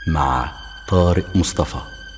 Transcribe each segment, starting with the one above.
مع طارق مصطفى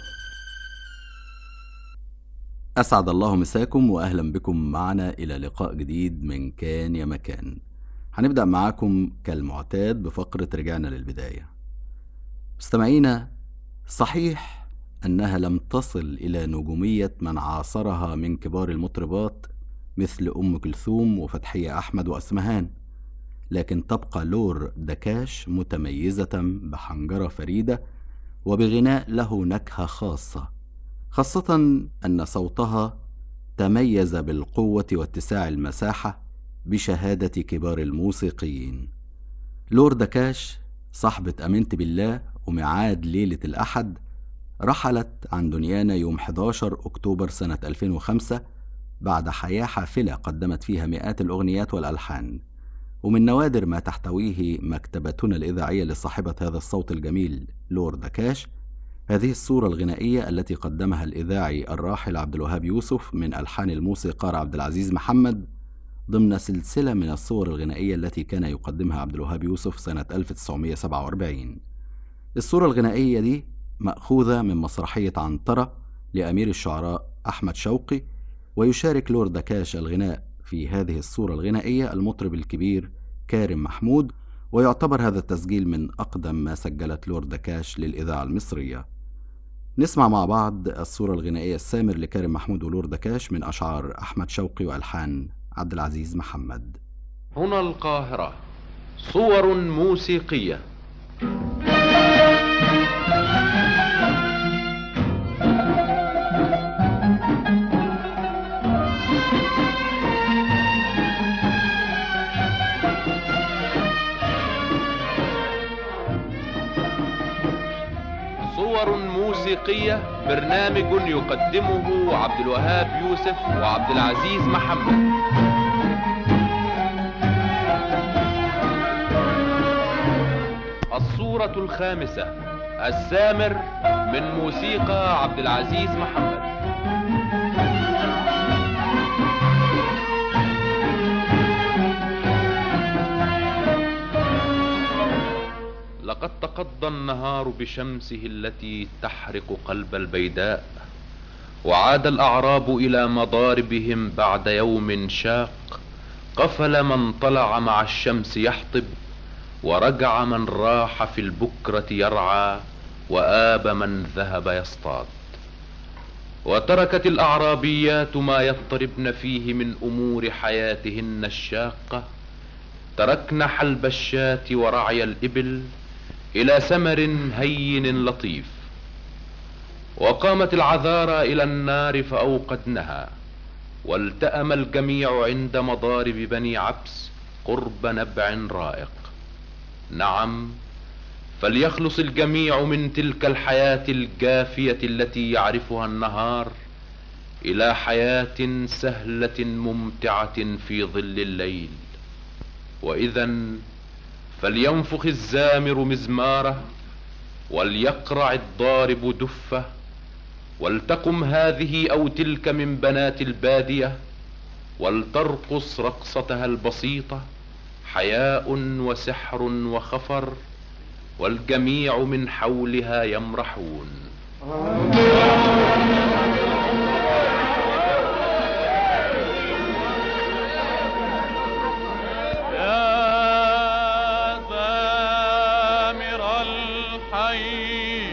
أسعد الله مساكم وأهلا بكم معنا إلى لقاء جديد من كان يا مكان هنبدأ معاكم كالمعتاد بفقرة رجعنا للبداية مستمعينا صحيح أنها لم تصل إلى نجومية من عاصرها من كبار المطربات مثل أم كلثوم وفتحية أحمد وأسمهان لكن تبقى لور دكاش متميزة بحنجرة فريدة وبغناء له نكهة خاصة خاصة أن صوتها تميز بالقوة واتساع المساحة بشهادة كبار الموسيقيين لور دكاش صاحبة أمنت بالله وميعاد ليلة الأحد رحلت عن دنيانا يوم 11 أكتوبر سنة 2005 بعد حياة حافلة قدمت فيها مئات الأغنيات والألحان ومن نوادر ما تحتويه مكتبتنا الإذاعية لصاحبة هذا الصوت الجميل لور دكاش هذه الصورة الغنائية التي قدمها الإذاعي الراحل عبد الوهاب يوسف من ألحان الموسيقار عبد العزيز محمد ضمن سلسلة من الصور الغنائية التي كان يقدمها عبد الوهاب يوسف سنة 1947 الصورة الغنائية دي مأخوذة من مسرحية عنترة لأمير الشعراء أحمد شوقي ويشارك لور دكاش الغناء في هذه الصورة الغنائية المطرب الكبير كارم محمود ويعتبر هذا التسجيل من أقدم ما سجلت لور دكاش للإذاعة المصرية نسمع مع بعض الصورة الغنائية السامر لكارم محمود ولور دكاش من أشعار أحمد شوقي وألحان عبد العزيز محمد هنا القاهرة صور موسيقية صور موسيقية برنامج يقدمه عبد الوهاب يوسف وعبد العزيز محمد الصورة الخامسة السامر من موسيقى عبد العزيز محمد لقد تقضى النهار بشمسه التي تحرق قلب البيداء وعاد الاعراب الى مضاربهم بعد يوم شاق قفل من طلع مع الشمس يحطب ورجع من راح في البكره يرعى واب من ذهب يصطاد وتركت الاعرابيات ما يضطربن فيه من امور حياتهن الشاقه تركن حلب الشاه ورعي الابل الى سمر هين لطيف وقامت العذارى الى النار فاوقدنها والتأم الجميع عند مضارب بني عبس قرب نبع رائق نعم فليخلص الجميع من تلك الحياة الجافية التي يعرفها النهار الى حياة سهلة ممتعة في ظل الليل واذا فلينفخ الزامر مزماره وليقرع الضارب دفه ولتقم هذه او تلك من بنات الباديه ولترقص رقصتها البسيطه حياء وسحر وخفر والجميع من حولها يمرحون يا ثامر الحي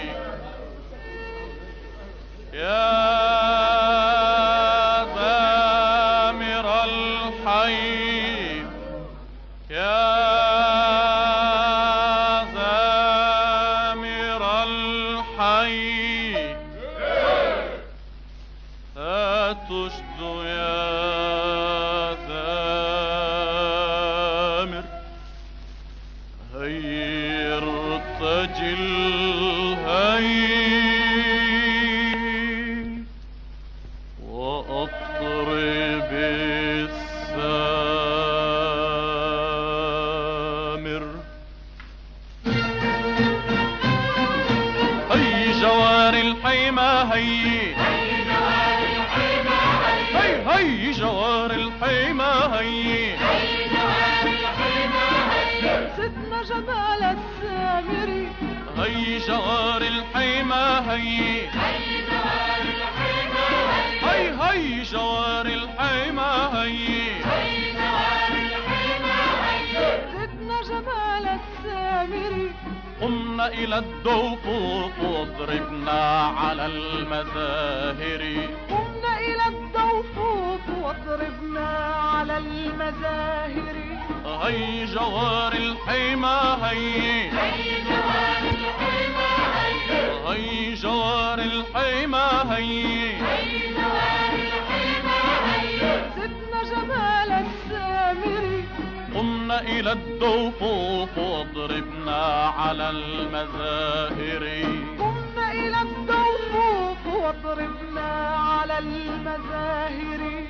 يا ثامر الحي يا ثامر الحي أتشد يا ثامر هيا ارتجل هيا وأطرب السامر هي جوار الحيمة هي هي هي جوار الحيمة هي سيدنا جمال السامري هي جوار الحيمة هي هي هي جوار الحيمة هي سيدنا جمال السامري قمنا إلى الدوفوف وضربنا على المزاهر قمنا إلى الضوفوف وضربنا على المزاهر هي جوار الحيمة هي هي جوار الحيمة هي سيدنا جمال السامري قمنا إلى الدوفوف وضربنا على المزاهر قمنا إلى الضوفوف وضربنا على المزاهر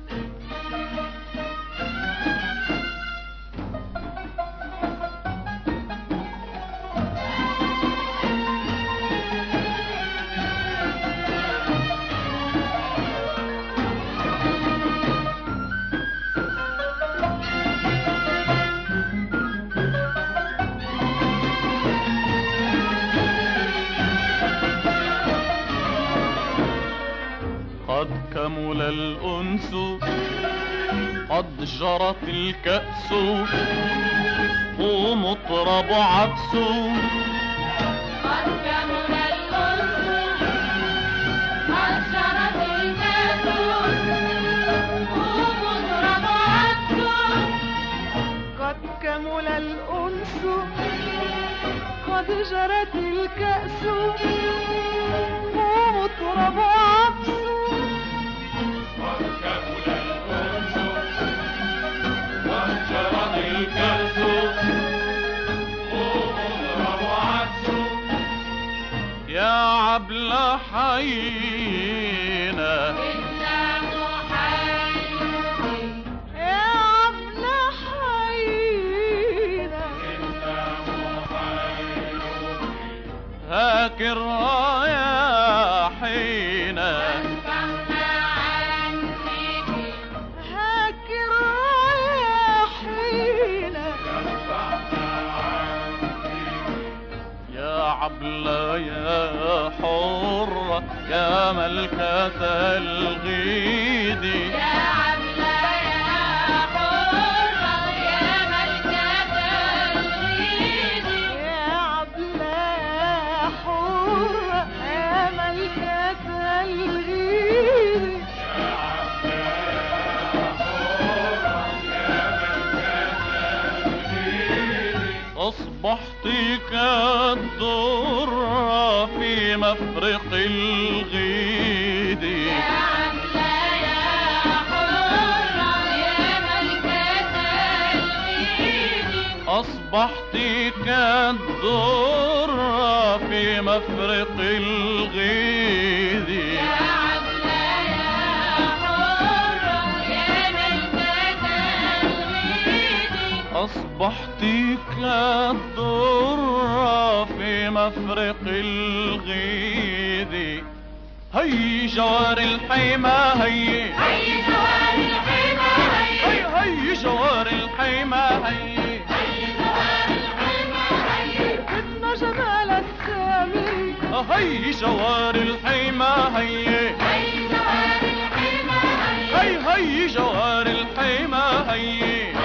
قد كمل الأنس قد جرت الكأس ومطرب عبس قد كمل الأنس قد شرت الكاس ومضرب عبس قد كمل الأنس قد جرت الكأس ومطرب عبس يا عبل حينا إنه حي يا عبل حينا هاك الرايا حينا فما عنك هاك الرايحين يا عبلة يا حرة يا ملكة الغيد يا عبلة يا حرة يا ملكة الغيد يا عبلة يا حرة يا ملكة الغير أصبحت كالدرة في مفرق الغيد يا عبلة يا حرة يا ملكة الغيد أصبحت كالدرة في مفرق الغيد يا عبلة يا حرة يا ملكة الغيد أصبحت كالدرة في مفرق الغيد هي جوار الحيمة هي هي جوار الحيمة هي هي هي جوار الحيمة هي سيدنا جمال السامري هي جوار الحيمة هي هي جوار الحيمة هي هي هي جوار الحيمة هي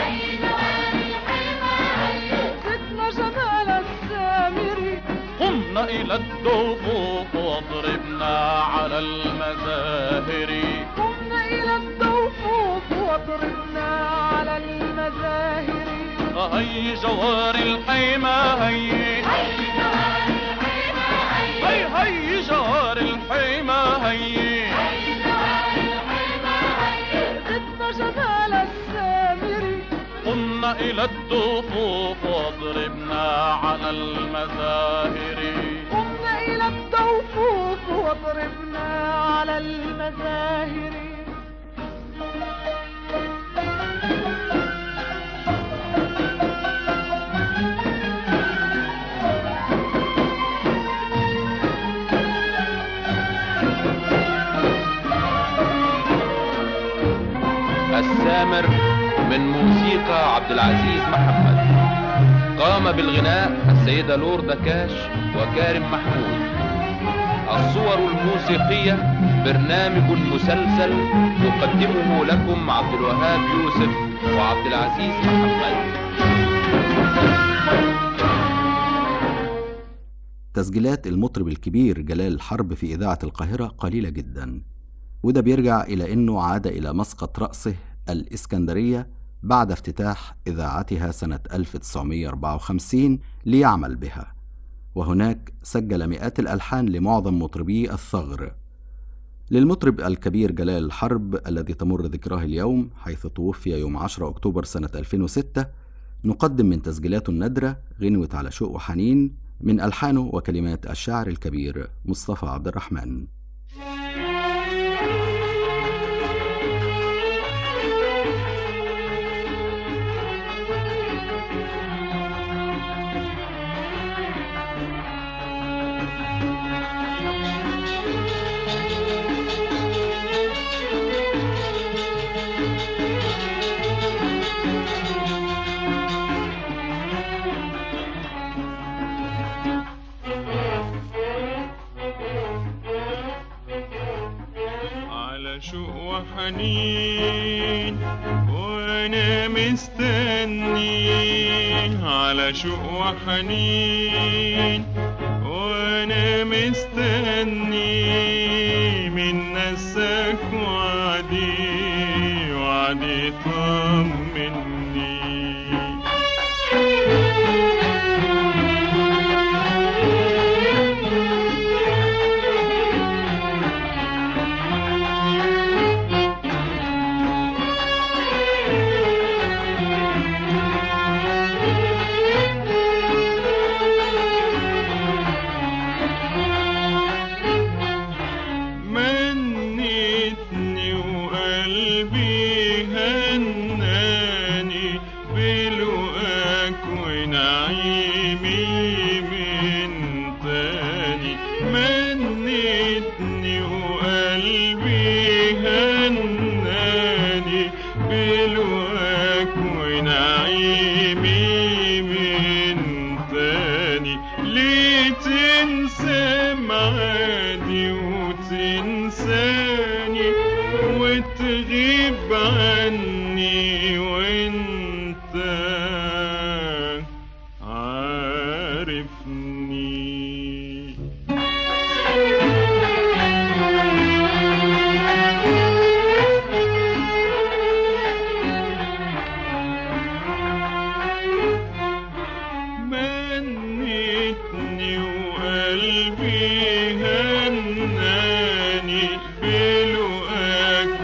سيدنا جمال السامري قمنا إلى الدفوف وضربنا على المزاهر قمنا إلى الضوفوف وضربنا على المزاهر هي جوار الحيمة هي هي هي جوار الحيمة هي سيدنا جمال السامري قمنا إلى الدفوف وضربنا على المزاهر قمنا إلى الضوفوف وضربنا على المزاهر السامر من موسيقى عبد العزيز محمد قام بالغناء السيدة لوردا كاش وكارم محمود الصور الموسيقية برنامج مسلسل يقدمه لكم عبد الوهاب يوسف وعبد العزيز محمد تسجيلات المطرب الكبير جلال الحرب في إذاعة القاهرة قليلة جدا وده بيرجع إلى أنه عاد إلى مسقط رأسه الإسكندرية بعد افتتاح إذاعتها سنة 1954 ليعمل بها وهناك سجل مئات الألحان لمعظم مطربي الثغر للمطرب الكبير جلال الحرب الذي تمر ذكراه اليوم حيث توفي يوم 10 أكتوبر سنة 2006 نقدم من تسجيلاته النادرة غنوة على شوق وحنين من ألحانه وكلمات الشاعر الكبير مصطفى عبد الرحمن على شوق وحنين وانا مستني على شوق وحنين وانا مستني من نسك وعدي وعدي طمني منتني وقلبي هناني بلقاك ونعيمي من تاني منتني وقلبي هناني بلقاك ونعيمي من تاني ليه تنسى معادي وتنساني وتغيب عني وانت عارفني منتني وقلبي هناني بلقاك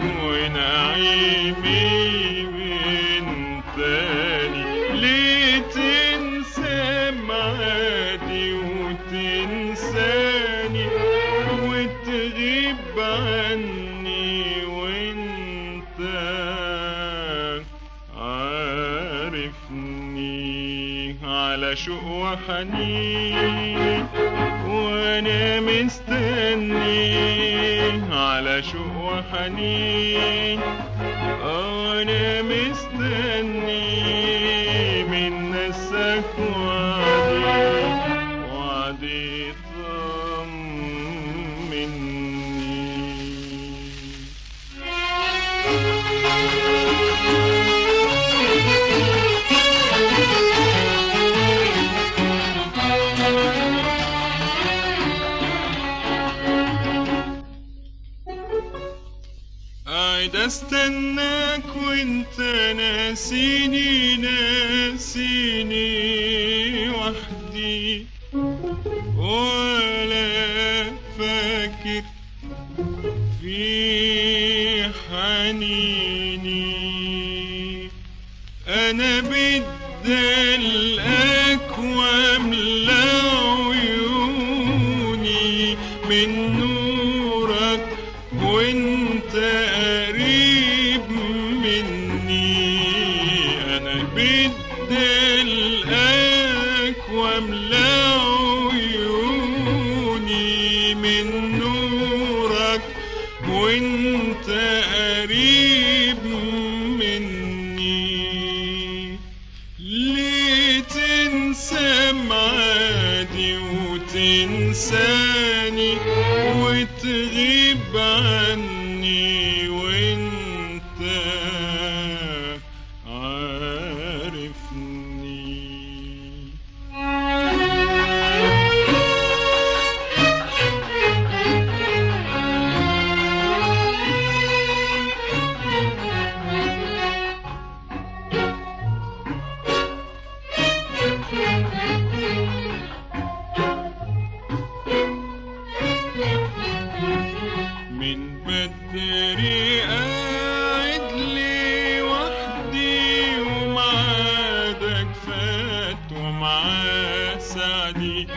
ونعيمي من تاني ليه تنسى معادي وتنساني وتغيب عني وانت عارفني على شوق وحنين وانا مستني على شوق وحنين انا مستني من نسك وعدي وعدي طمني قاعد استناك وانت ناسيني ناسيني وحدي ولا فاكر في حنيني انا بدي الاكوام عيوني من نورك وانت قريب مني انا بدي الاكوام عيوني من نورك وانت قريب مني ليه تنسى معادي وتنساني وتغيب عني وانت عارفني من بدري قاعد لي وحدي ومعادك فات ومعاه سعدي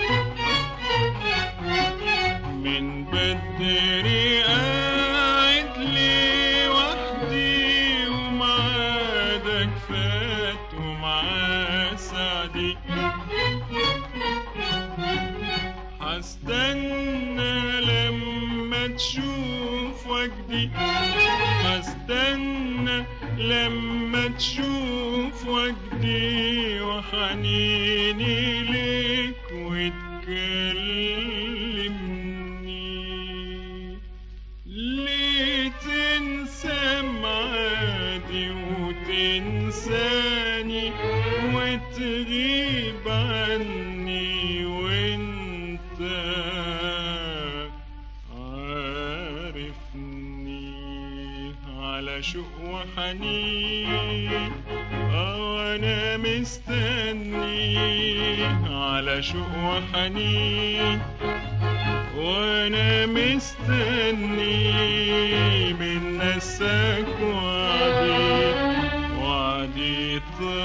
من بدري قاعد لي وحدي ومعادك فات ومعاه سعدي هستنى لما تشوف وجدي هستنى لما تشوف وجدي وحنيني ليك وتكلمني ليه تنسى معادي وتنساني وتغيب عني وانت عارفني على شوق وحنين اه انا مستني على شوق وحنين وانا مستني من نساك وعدي وعدي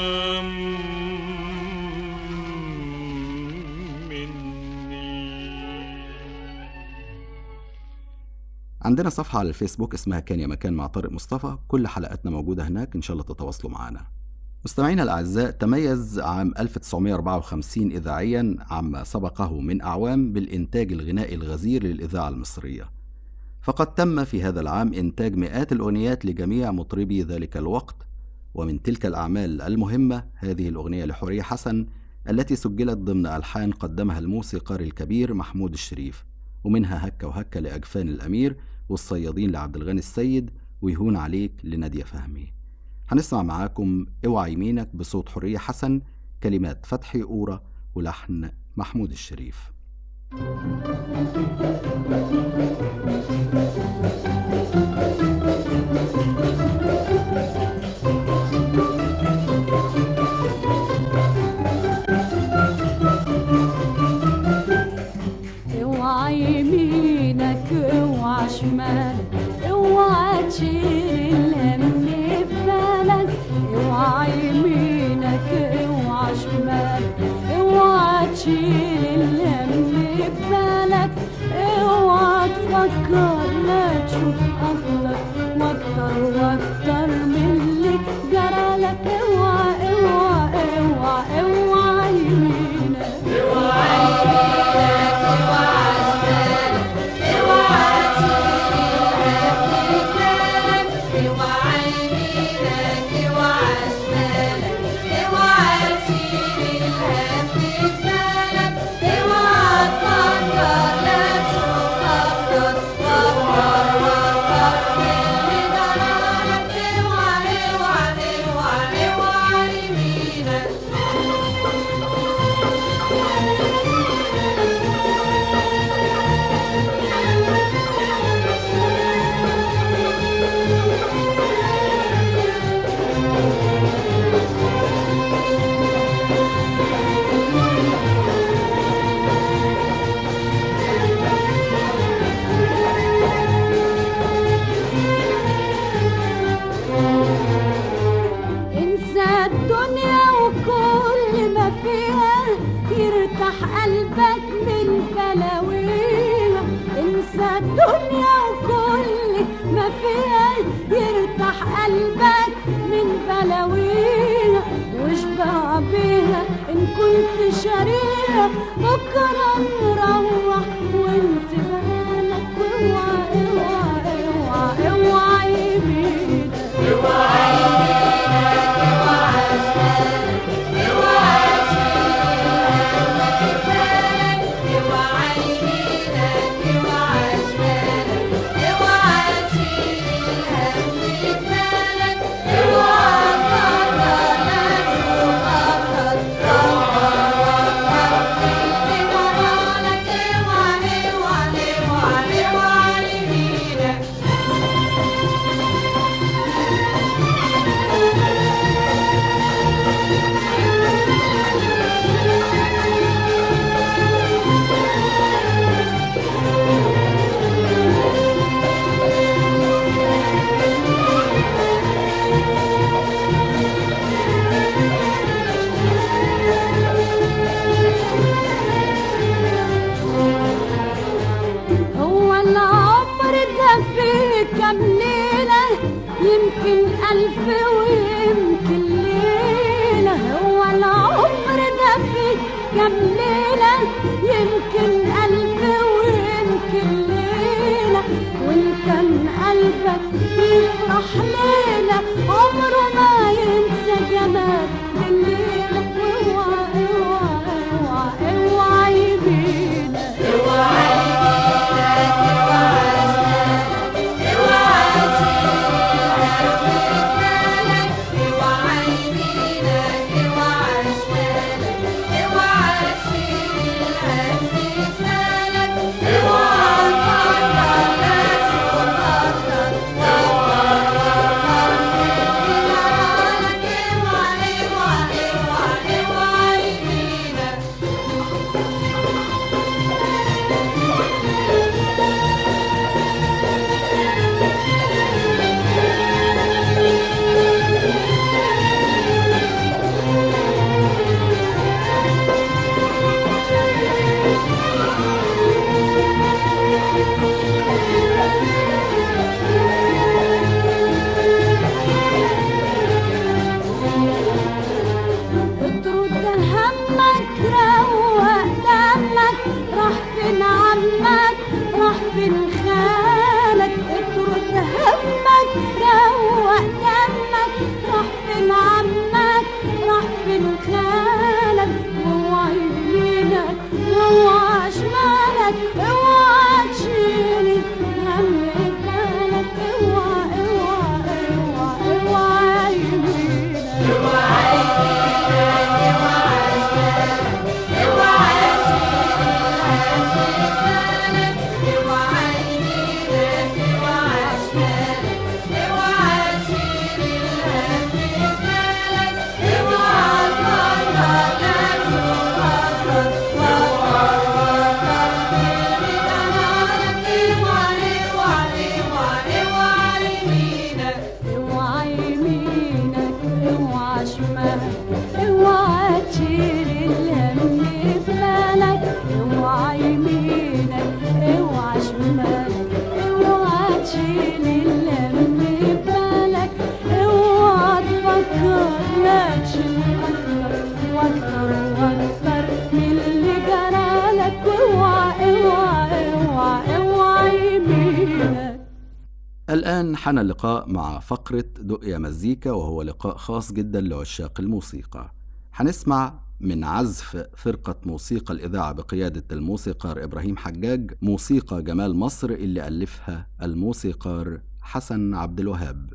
طمني عندنا صفحة على الفيسبوك اسمها كان يا مكان مع طارق مصطفى كل حلقاتنا موجودة هناك إن شاء الله تتواصلوا معنا مستمعينا الأعزاء تميز عام 1954 إذاعيا عما سبقه من أعوام بالإنتاج الغنائي الغزير للإذاعة المصرية فقد تم في هذا العام إنتاج مئات الأغنيات لجميع مطربي ذلك الوقت ومن تلك الأعمال المهمة هذه الأغنية لحورية حسن التي سجلت ضمن ألحان قدمها الموسيقار الكبير محمود الشريف ومنها هكة وهكة لأجفان الأمير والصيادين لعبد الغني السيد ويهون عليك لنادية فهمي هنسمع معاكم اوعى يمينك بصوت حورية حسن كلمات فتحي أورا ولحن محمود الشريف اوعى يمينك اوعى شمالك اوعى تشيل الهم في بالك اوعى يمينك اوعى شمالك اوعى تشيل الهم في بالك اوعى تفكر لا تشوف اكتر واكتر واكتر من اللي جرالك اوعى اوعى اوعى اوعى يمينك انسى الدنيا وكل ما فيها يرتاح قلبك من بلاويها انسى الدنيا وكل ما فيها يرتاح قلبك من بلاويها واشبع بيها ان كنت شاريها بكره نروح ونسيبها لك اوعى اوعى اوعى اوعى يمينك كام ليلة يمكن ألف ويمكن ليلة وإن كان قلبك يفرح ليلة عمره ما ينسى جمال الليلة اوعى اوعى اوعى اوعى يبينا اطرد همك روق دمك راح فين عمك راح فين خالك اطرد همك روق دمك راح فين عمك راح فين خالك اوعى يمينك اوعى شمالك اوعى تشيل هم بالك اوعى اوعى اوعى اوعى يمينك اوعى يمينك اوعى شمالك اوعى تشيل الهم في بالك اوعى يمينك اوعى شمالك اوعى تشيل الهم في بالك اوعى تفكر لا تشيل اكتر واكتر واكتر من اللي جرالك اوعى اوعى اوعى اوعى يمينك الآن حان اللقاء مع فقرة دقيا مزيكا وهو لقاء خاص جدا لعشاق الموسيقى هنسمع من عزف فرقة موسيقى الإذاعة بقيادة الموسيقار إبراهيم حجاج موسيقى جمال مصر اللي ألفها الموسيقار حسن عبد الوهاب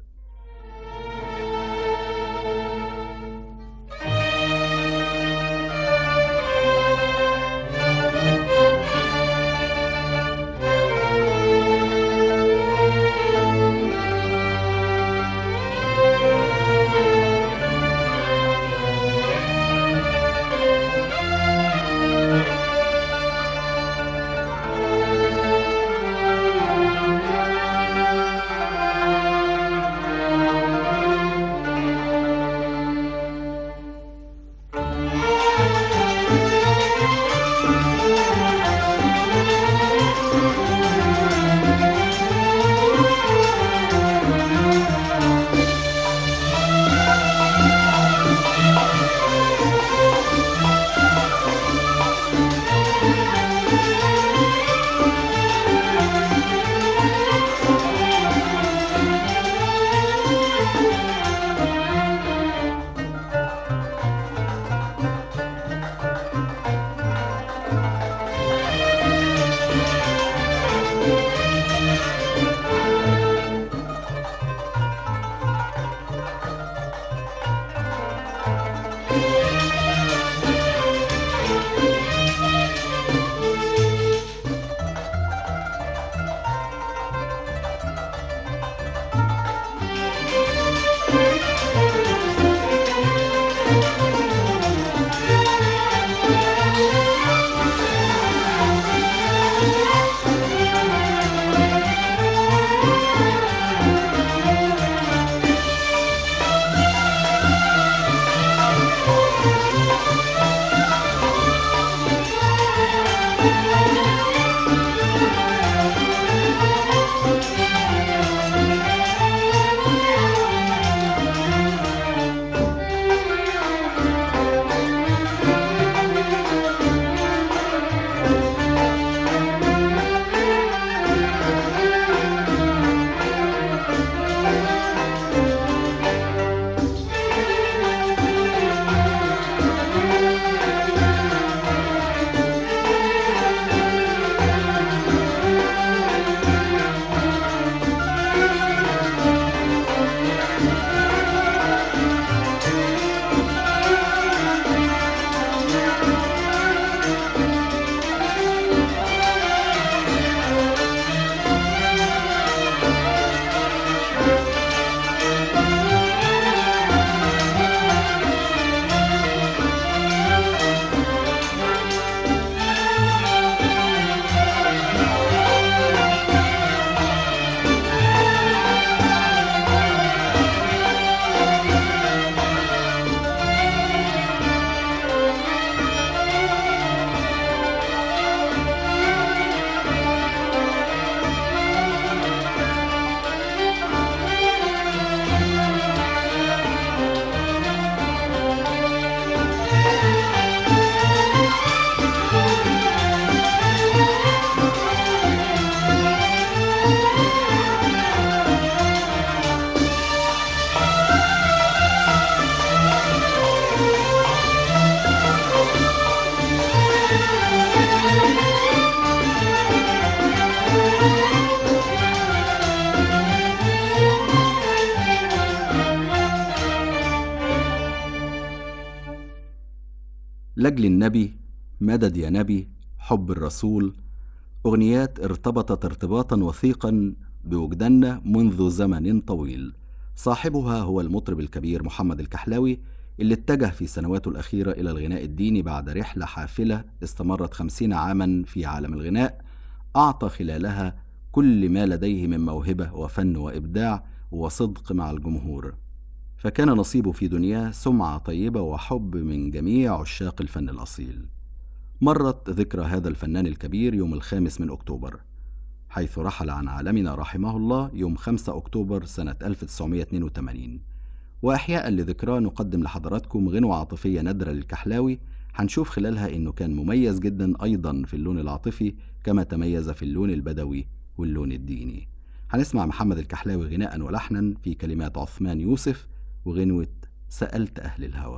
لجل النبي مدد يا نبي حب الرسول أغنيات ارتبطت ارتباطا وثيقا بوجداننا منذ زمن طويل صاحبها هو المطرب الكبير محمد الكحلاوي اللي اتجه في سنواته الأخيرة إلى الغناء الديني بعد رحلة حافلة استمرت خمسين عاما في عالم الغناء أعطى خلالها كل ما لديه من موهبة وفن وإبداع وصدق مع الجمهور فكان نصيبه في دنياه سمعة طيبة وحب من جميع عشاق الفن الأصيل مرت ذكرى هذا الفنان الكبير يوم الخامس من أكتوبر حيث رحل عن عالمنا رحمه الله يوم 5 أكتوبر سنة 1982 وإحياء لذكراه نقدم لحضراتكم غنوة عاطفية نادرة للكحلاوي هنشوف خلالها إنه كان مميز جدا أيضا في اللون العاطفي كما تميز في اللون البدوي واللون الديني هنسمع محمد الكحلاوي غناء ولحنا في كلمات عثمان يوسف وغنوة سألت أهل الهوى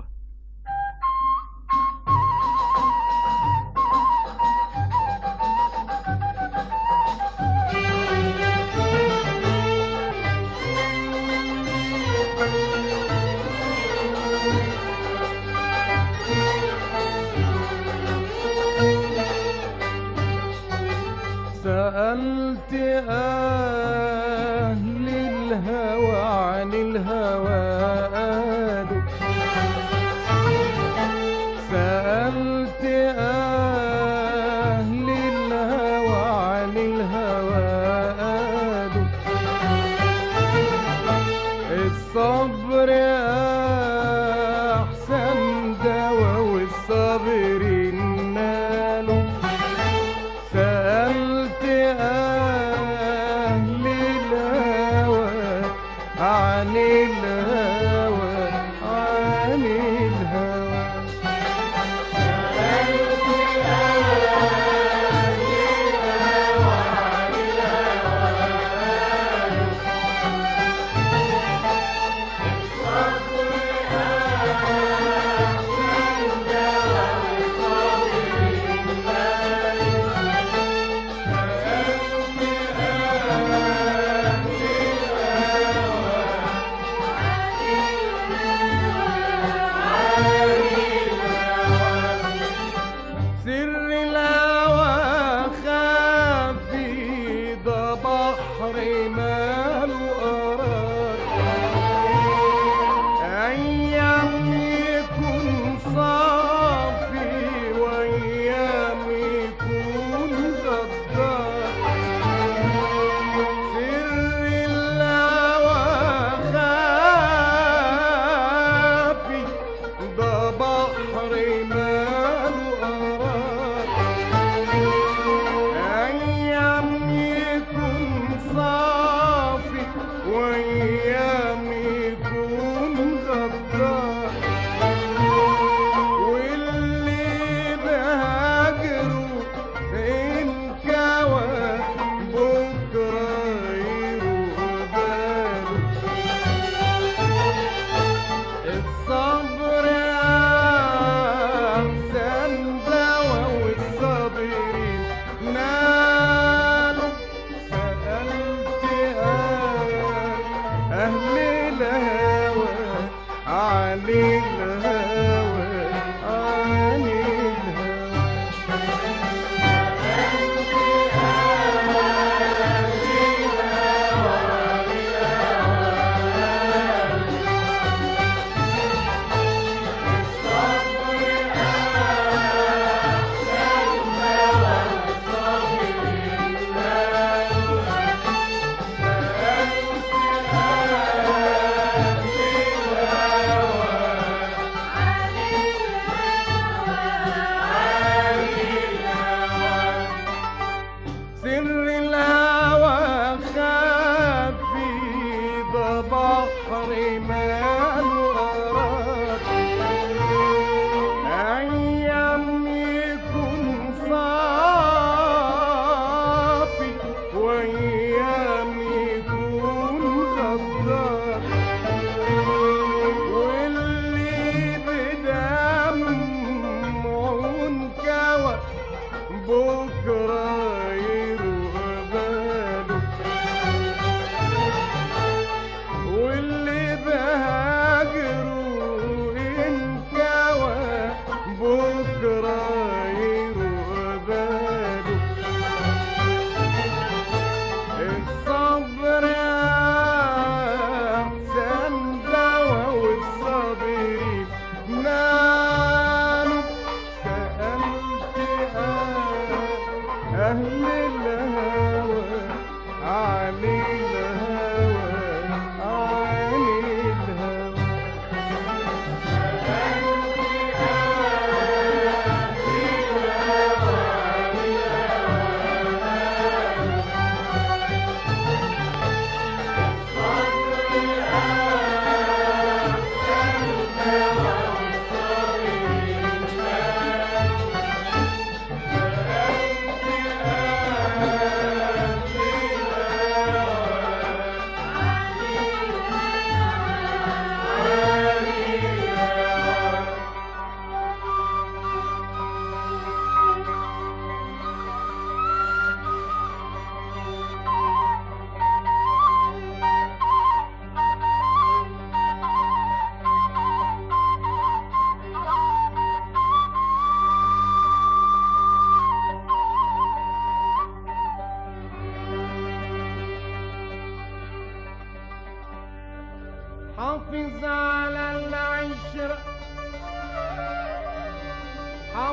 سألت أهل الهوى عن الهوى آدوا سألت أهل الهوى عن الهوى آدوا الصبر أحسن دواء والصابرين نالوا سألت أهل الهوى عن الهوى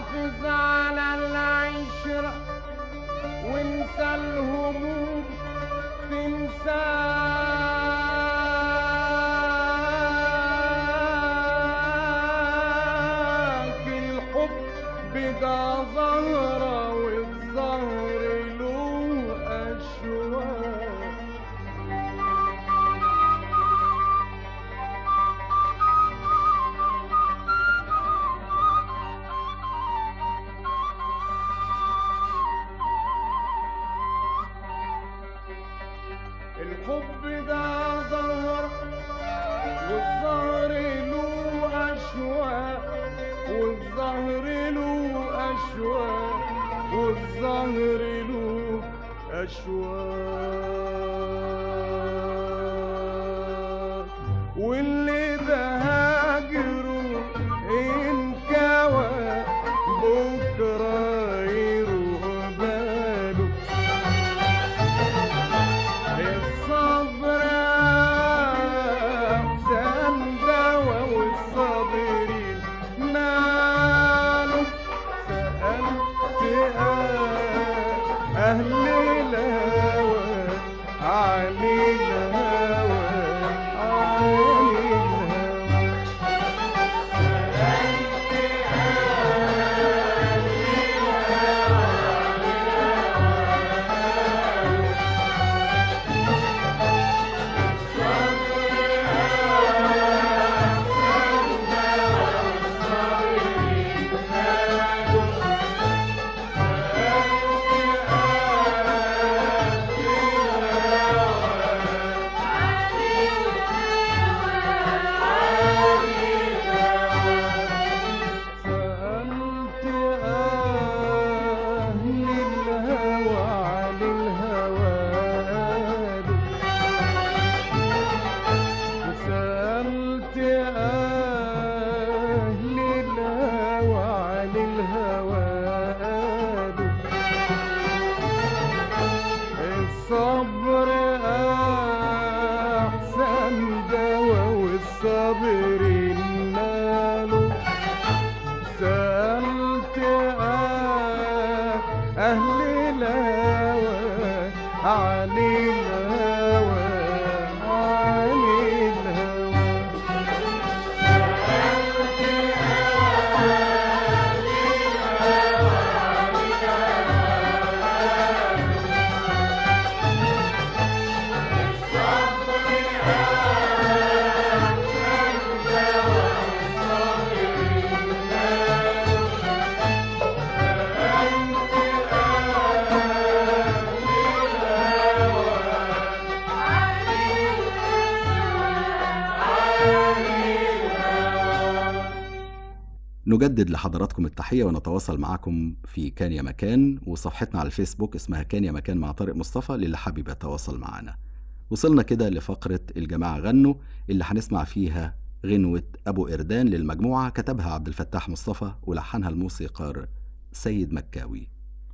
حافظ على العشرة وانسى الهموم تنساك الحب ده زهرة والزهر له أشواق الحب ده ظهر والظهر له أشواق والظهر له أشواق والظهر له أشواق واللي بهاجره انكوى بكرة يروح باله الصبر أحسن دوا والصابرين ماله سألت أهل الهوى عن الهوى عن الهوى سألت أهل الهوى عن الهوى سألت أهل الهوى عن الهوى الصبر أحسن دوا والصابرين نالوا سألت أهل الهوى عن الهوى عن الهوى نجدد لحضراتكم التحية ونتواصل معكم في كان يا مكان وصفحتنا على الفيسبوك اسمها كان يا مكان مع طارق مصطفى للي حابب يتواصل معنا وصلنا كده لفقرة الجماعة غنوا اللي هنسمع فيها غنوة أبو إردان للمجموعة كتبها عبد الفتاح مصطفى ولحنها الموسيقار سيد مكاوي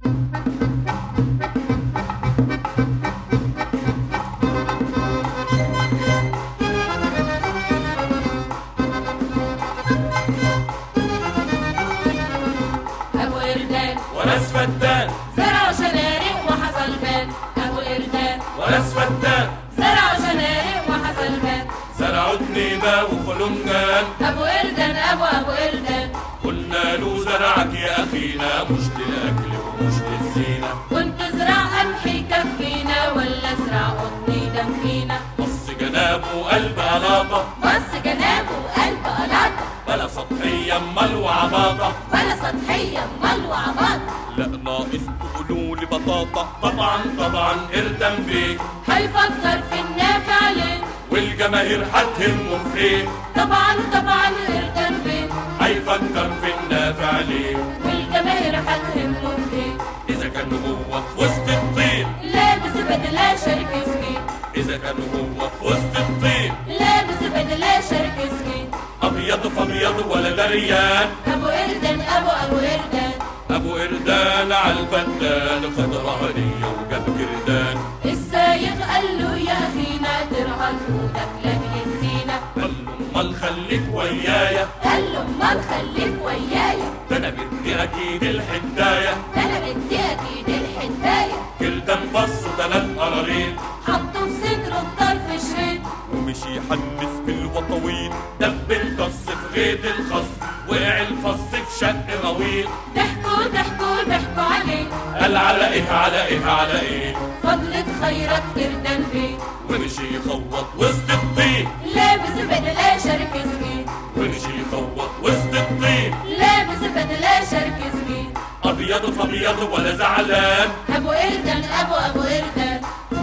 أبو إردان وناس فتان زرعوا شنارق وحصل بان أبو إردان وناس فتان زرعوا شنارق وحصل بان زرعوا تنيبة وخلنجان أبو إردان أبو أبو إردان قلنا له زرعك يا أخينا مش للأكل ومش للزينة كنت زرع قمحي يكفينا ولا زرع قطن يدفينا بص جنابه قلب علاقة بص جنابه وقلب قلاطة بلا سطحية أمال وعباطة ولا سطحية أمال وعباط لا ناقص تقولوا لي بطاطا طبعا طبعا اردم بيك هيفكر في النافع ليه والجماهير هتهمه في ايه طبعا طبعا إردان بيه هيفكر في النافع ليه والجماهير هتهمه في ايه إذا كان هو في وسط الطين لابس بدلة شرك سكين إذا كان هو في وسط الطين لابس بدلة شرك سكين أبيض فأبيض ولا دريان أبو إردان أبو أبو إردان أبو إردان عالبدان خد رهنية وجاب كردان السايق قال له يا أخينا ترهن هودك لأجل الزينة قال له أمال خليك ويايا قال له أمال خليك ويايا ده أنا بدي بدي اكيد الحدايه ده انا بدي اكيد الحدايه كل دم فص وثلاث قرارين حطه في صدره بطرف شريط ومشي يحنس بالوطويط دب القص في غيط الخص وقع الفص في شق غويط ضحكوا ضحكوا ضحكوا عليه قال على ايه على ايه على ايه فضلة خيرك كردان بيه ومشي يخوط وسط الطين لابس بدلة شرك سمين ومشي يخوط وسط الطين لابس بدلة شرك سمين ابيض فابيض ولا زعلان ابو قردان ابو ابو قردان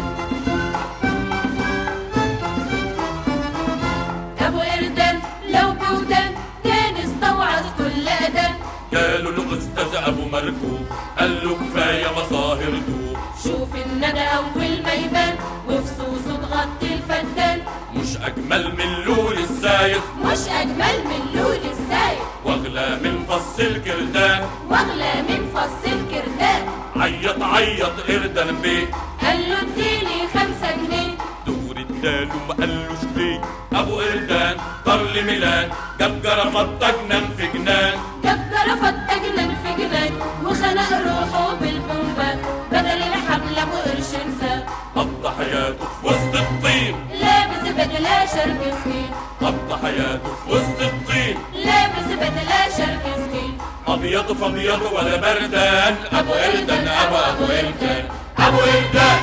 ابو قردان لو بودان تاني استوعظ كل اذان قالوا له استاذ ابو مركوب قال له كفايه مظاهر دوب شوف الندى اول ما يبان وفصوصه تغطي الفدان مش اجمل من لول السايق مش اجمل من لول السايق واغلى من فص الكردان واغلى من فص الكردان عيط عيط قردان بيه قال له اديني خمسة جنيه دور اداله ما قالوش ليه ابو قردان طار لميلان جاب جرفطة جنان في جنان جاب جرفت جنان في جنان وخنق روحه بالبومبا بدل الحمل ابو قرش نساه قضى حياته في وسط الطين لابس بدلة شرك سمين قضى حياته في وسط الطين لابس بدلة شرك سمين ابيض فابيض ولا بردان ابو قردان ابو ابو قردان ابو قردان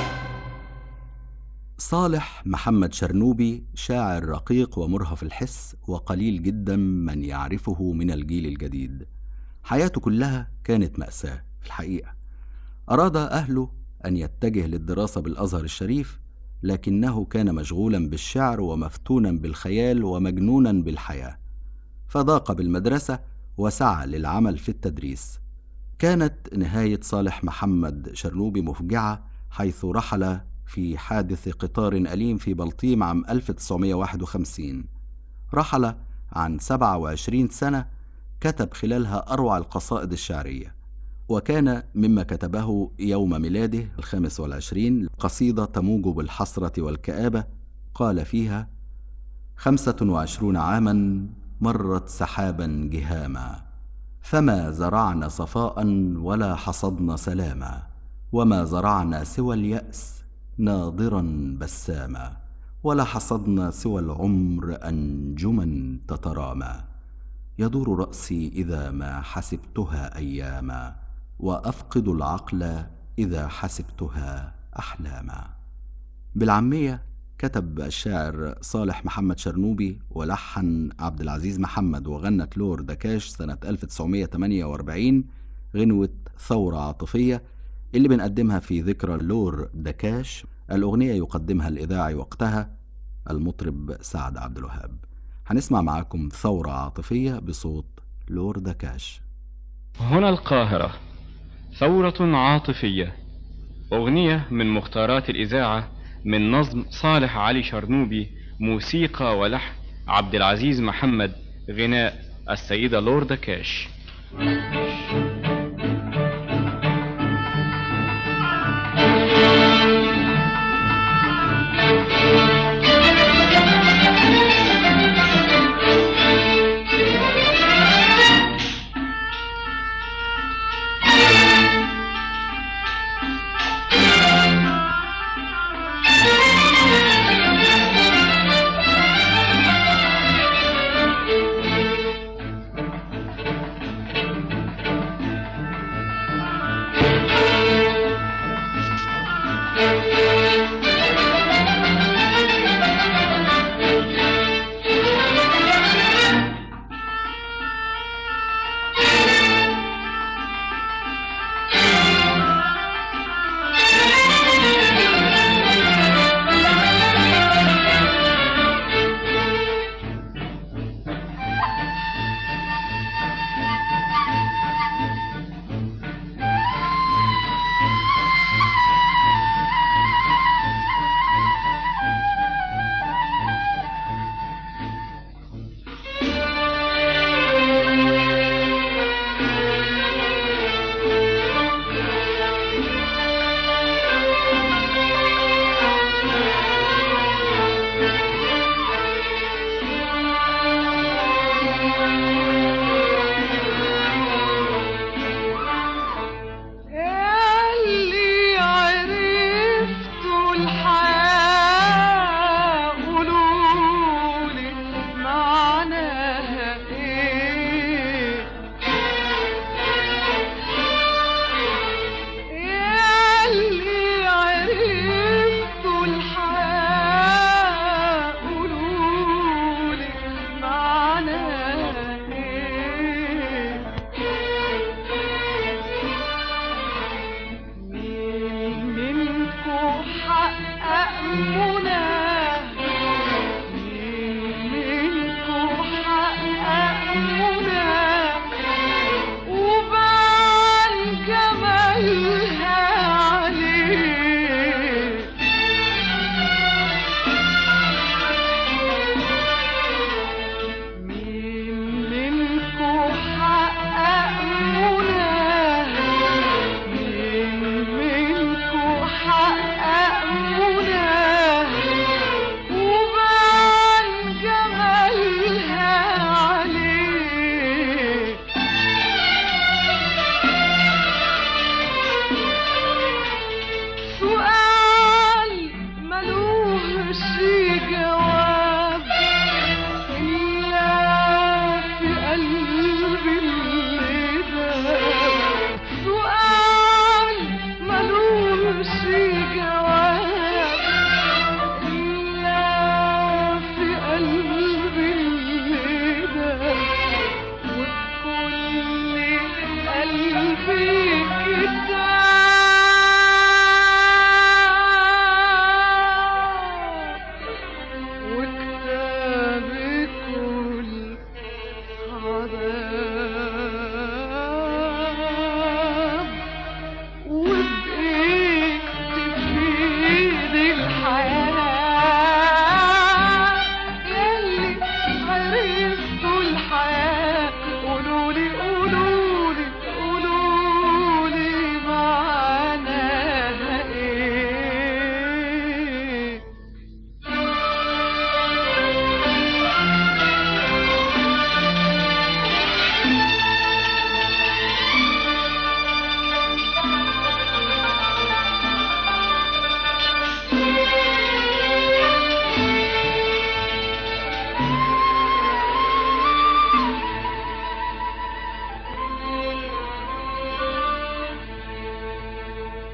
صالح محمد شرنوبي شاعر رقيق ومرهف الحس وقليل جدا من يعرفه من الجيل الجديد حياته كلها كانت مأساة في الحقيقة أراد أهله أن يتجه للدراسة بالأزهر الشريف لكنه كان مشغولا بالشعر ومفتونا بالخيال ومجنونا بالحياة فضاق بالمدرسة وسعى للعمل في التدريس كانت نهاية صالح محمد شرنوبي مفجعة حيث رحل في حادث قطار أليم في بلطيم عام 1951 رحل عن 27 سنة كتب خلالها أروع القصائد الشعرية وكان مما كتبه يوم ميلاده الخامس والعشرين قصيدة تموج بالحسرة والكآبة قال فيها خمسة وعشرون عاما مرت سحابا جهاما فما زرعنا صفاء ولا حصدنا سلاما وما زرعنا سوى اليأس ناضرا بساما ولا حصدنا سوى العمر أنجما تترامى يدور رأسي إذا ما حسبتها أياما وأفقد العقل إذا حسبتها أحلاما بالعامية كتب الشاعر صالح محمد شرنوبي ولحن عبد العزيز محمد وغنت لور دكاش سنة 1948 غنوة ثورة عاطفية اللي بنقدمها في ذكرى لور دكاش الأغنية يقدمها الإذاعي وقتها المطرب سعد عبد الوهاب هنسمع معاكم ثورة عاطفية بصوت لور دكاش هنا القاهرة ثورة عاطفية أغنية من مختارات الإذاعة من نظم صالح علي شرنوبي موسيقى ولحن عبد العزيز محمد غناء السيدة لوردا كاش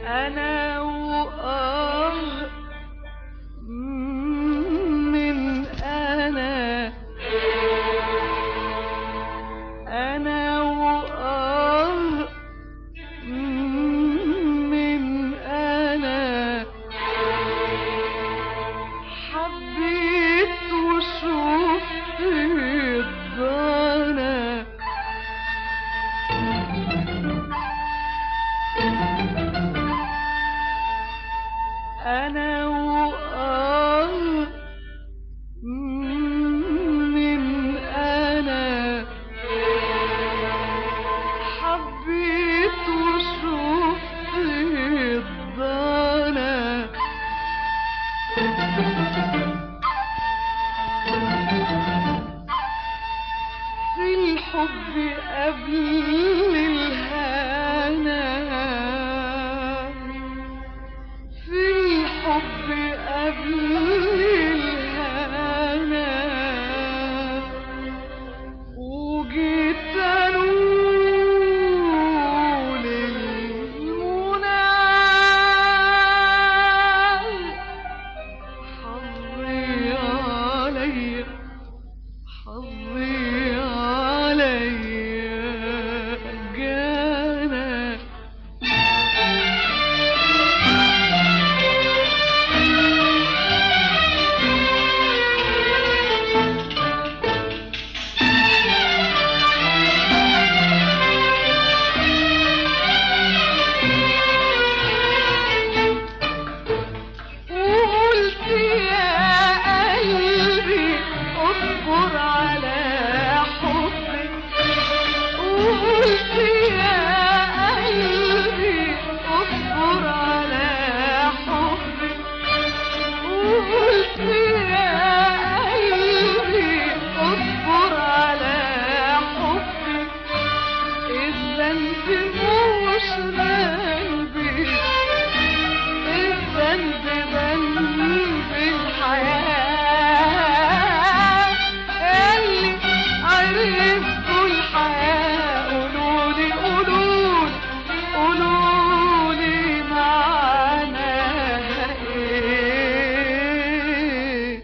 أنا وآه من أنا أنا وآه من أنا حبيت وشفت الضنا أنا وآه من أنا حبيت وشفت الضنا في الحب قبل الهنا في الحب قبل الهنا وجيت انول المنى حظي عليا حظي عليا جانا وقلت يا قلبي اصبر على حبك وقلت يا قلبي اصبر على حبك وقلت يا قلبي اصبر على حبك الذنب مش ذنبي الذنب ذنب الحياة اللي عرفتوا الحياة قولولي قولولي قولولي معناها ايه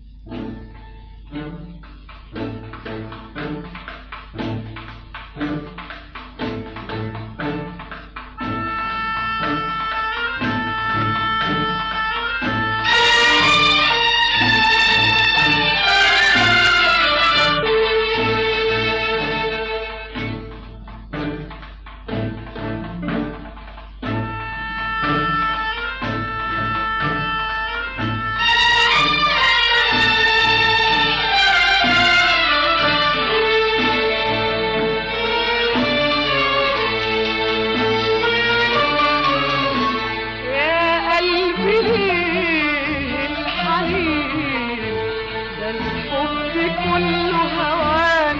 يا قلبي ليه الحنين ده الحب كله هوان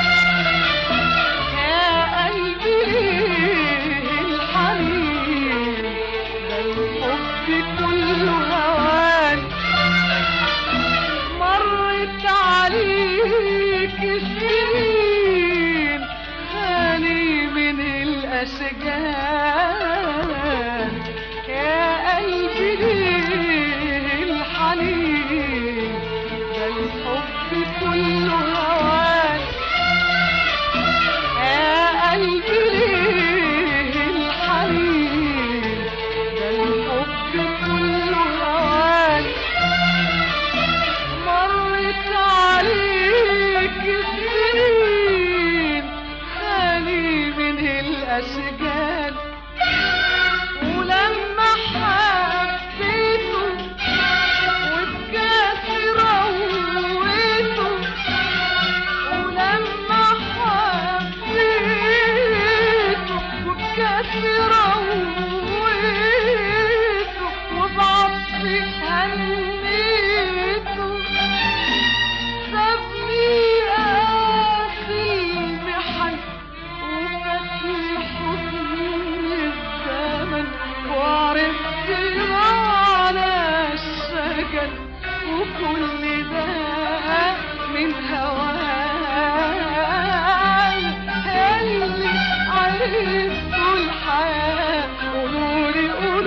يا قلبي ليه الحنين ده الحب كله هوان مرت عليك سنين خالي من الأشجان يا قلبي ليه الحنين ده الحب كله هوان يا قلبي ليه الحنين ده الحب كله هوان مرت عليك سنين خالي من الأشجان ولما حبيته وبكاس رويته ولما حبيته وبكاس رويته وبعطفي هنيته سابني آخر المحن وفاتني حضن الزمن وعرفت معنى الشجن وكل ده من هواي اللي عرفت الحياة قولولي قولولي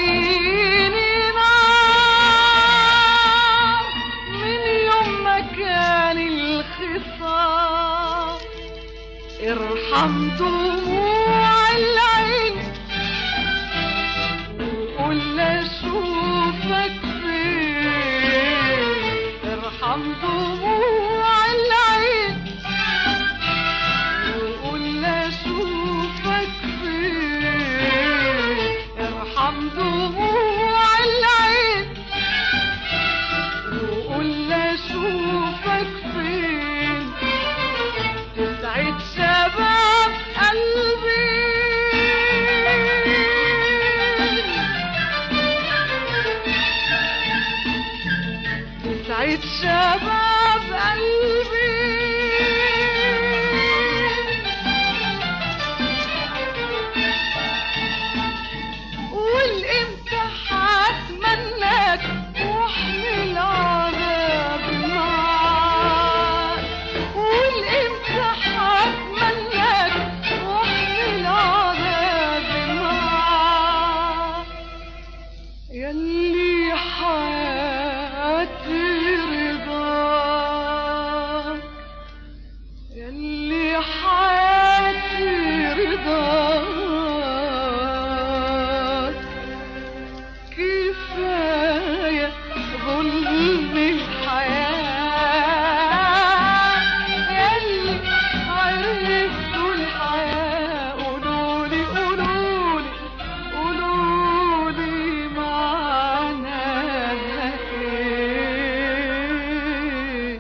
عيني نار من يوم ما كان الخصام ارحم دموع العين وقول اشوفك فين ارحم دموع العين وقول اشوفك فين ارحم دموع العين وقول اشوفك فين تسعد شباب قلبي تسعد شباب قلبي والامتى هتمناك واحمل عذاب معاك والامتى هتمناك واحمل عذاب معاك يلي حياتي رضاك يلي حياتي رضاك كفاية ظلم الحياة يلي عرفتوا الحياة قولولي قولولي قولولي معناها ايه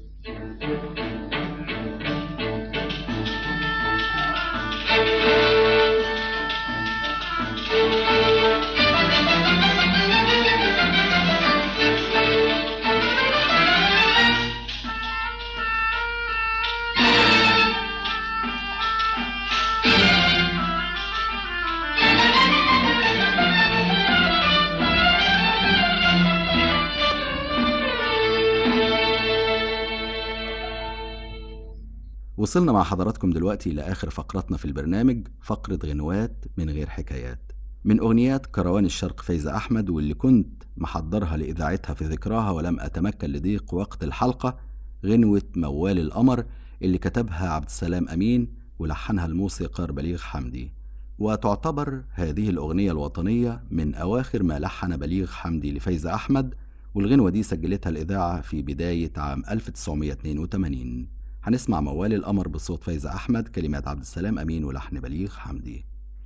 وصلنا مع حضراتكم دلوقتي لآخر فقرتنا في البرنامج فقرة غنوات من غير حكايات من أغنيات كروان الشرق فايزة أحمد واللي كنت محضرها لإذاعتها في ذكراها ولم أتمكن لضيق وقت الحلقة غنوة موال القمر اللي كتبها عبد السلام أمين ولحنها الموسيقار بليغ حمدي وتعتبر هذه الأغنية الوطنية من أواخر ما لحن بليغ حمدي لفايزة أحمد والغنوة دي سجلتها الإذاعة في بداية عام 1982 هنسمع موال القمر بصوت فايزة أحمد كلمات عبد السلام أمين ولحن بليغ حمدي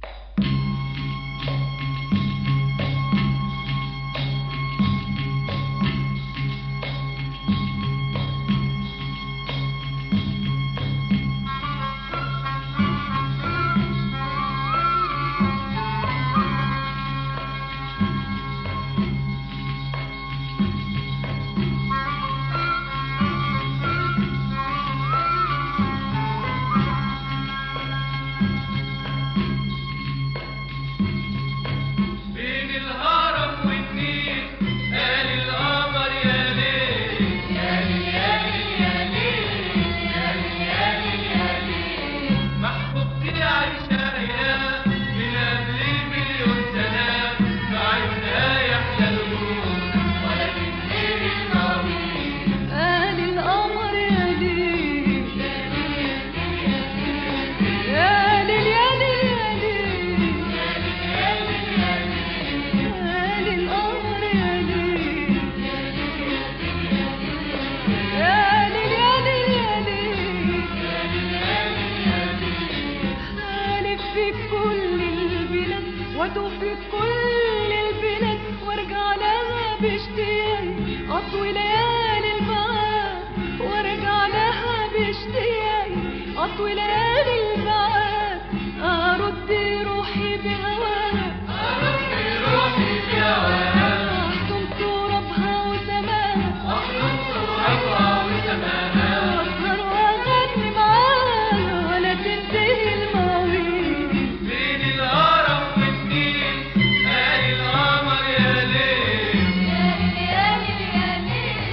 بين الهرم والنيل قال القمر يا ليل يا ليل يا ليل يا ليل يا ليل يا ليل يا ليل محبوبتي عايشة أيام من قبل مليون سنة في عيونها يحلى النور ولا بالليل الماويل قال القمر يا ليل يا ليل يا ليل يا ليل قال القمر يا ليل يا ليل يا ليل يا ليل خالف في كل البلاد وادو في كل البلاد وارجع لها باشتياق اطوي ليالي البعاد وارجع لها باشتياق اطوي ليالي البعاد ارد روحي بهواها أرد روحي في هواها احضن ترابها وسماها أحضن ترابها وسماها واسهر واغني معاها ولا تنتهي المواويل بين الهرم والنيل قال القمر يا ليل يا ليل يا ليل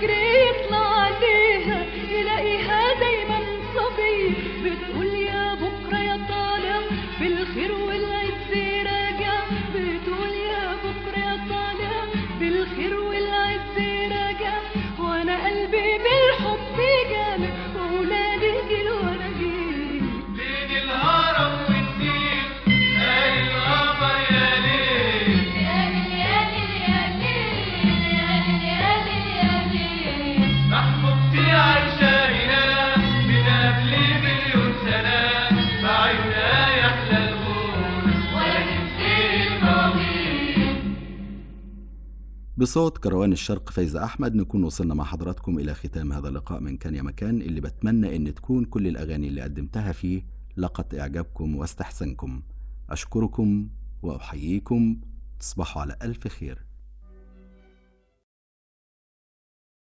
يجري يطلع عليها يلاقيها دايما صبي بتقول يا بكرة يا طالع بالخير والعز راجع بتقول يا بكرة يا طالع بالخير والعز راجع وانا قلبي بالحب جامد وولادي جيل وانا جيل بين الهرم والنيل قال القمر يا ليل يا ليل يا ليل يا ليل يا ليل يا ليل يا ليل محبوبتي عايشة هنا من قبل مليون سنة بعيونها يحلى الغول ولا ننسى الماضي بصوت كروان الشرق فايزة أحمد نكون وصلنا مع حضراتكم إلى ختام هذا اللقاء من كان يا مكان اللي بتمنى إن تكون كل الأغاني اللي قدمتها فيه لقت إعجابكم واستحسنكم أشكركم وأحييكم تصبحوا على ألف خير